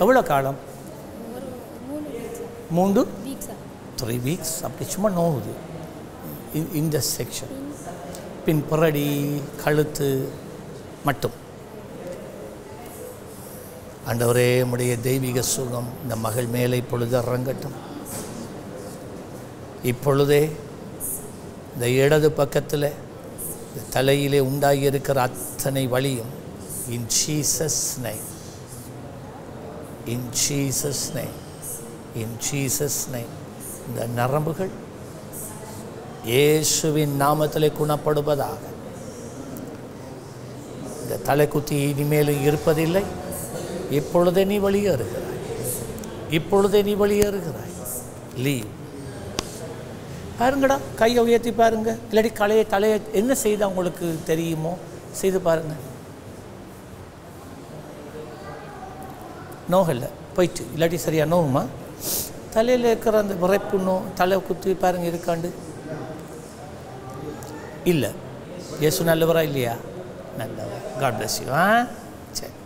எவ்வளோ காலம் ஒரு மூணு மூன்று வீக்ஸா த்ரீ வீக்ஸ் அப்படி சும்மா நோவுது இ- இந்த செக்ஷன் பின் புரடி கழுத்து மட்டும் ஆண்டவரே உம்முடைய தெய்வீக சுகம் இந்த மகள் மேலே இப்பொழுது இறங்கட்டும் இப்பொழுதே இந்த இடது பக்கத்தில் இந்த தலையிலே உண்டாகி இருக்கிற அத்தனை வழியும் in Jesus name in Jesus name in Jesus name இந்த நரம்புகள் இயேசுவின் நாமத்திலே குணப்படுவதாக இந்த தலைக்குத்தி இனிமேலும் இருப்பதில்லை இப்பொழுதே நீ வெளியேறுகிறாய் இப்பொழுதே நீ வெளியேறுகிறாய் லீவ் பாருங்கடா கையை உயர்த்தி பாருங்க இல்லாட்டி கலையை தலையை என்ன செய்தால் உங்களுக்கு தெரியுமோ செய்து பாருங்க நோகல்ல போயிட்டு இல்லாட்டி சரியா நோவுமா தலையில் இருக்கிற அந்த விரைப்பு நோ தலை குத்தி பாருங்க இருக்காண்டு இல்லை இயேசு நல்லவரா இல்லையா நல்லவர் காட் பிளஸ் யூ ஆ சரி